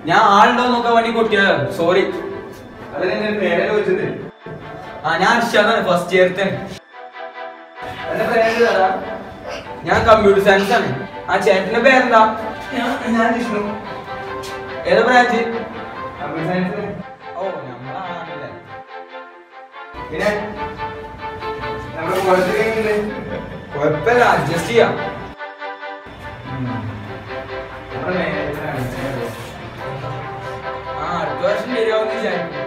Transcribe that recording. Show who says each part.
Speaker 1: ഞാൻ ആളുണ്ടോ നോക്കാൻ വേണ്ടി കൊട്ടിയ സോറി
Speaker 2: അതല്ല ഞാൻ പേരെ ചോദിച്ചത്
Speaker 1: ആ ഞാൻ അർഷാദാണ് ഫസ്റ്റ് ഇയർത്തെ
Speaker 2: എന്റെ പേര് ഏതാ?
Speaker 1: ഞാൻ കമ്പ്യൂട്ടർ സയൻസ് ആണ് ആ ചേട്ടന്റെ പേരെന്താ
Speaker 2: ഞാൻ- ഞാൻ വിഷ്ണു
Speaker 1: ഏതാ ബ്രാഞ്ച്
Speaker 2: കമ്പ്യൂട്ടർ സയൻസ്
Speaker 1: ഓ നമ്മളാണല്ലേ
Speaker 2: പിന്നെ നമ്മുടെ കോളേജിൽ എങ്ങനെയുണ്ട്
Speaker 1: കുഴപ്പമില്ല അഡ്ജസ്റ്റ് ചെയ്യാം
Speaker 2: നമ്മുടെ മാനേജറാണ്
Speaker 1: ആ അടുത്ത വർഷം ശരിയാവുന്ന വിചാരിക്കും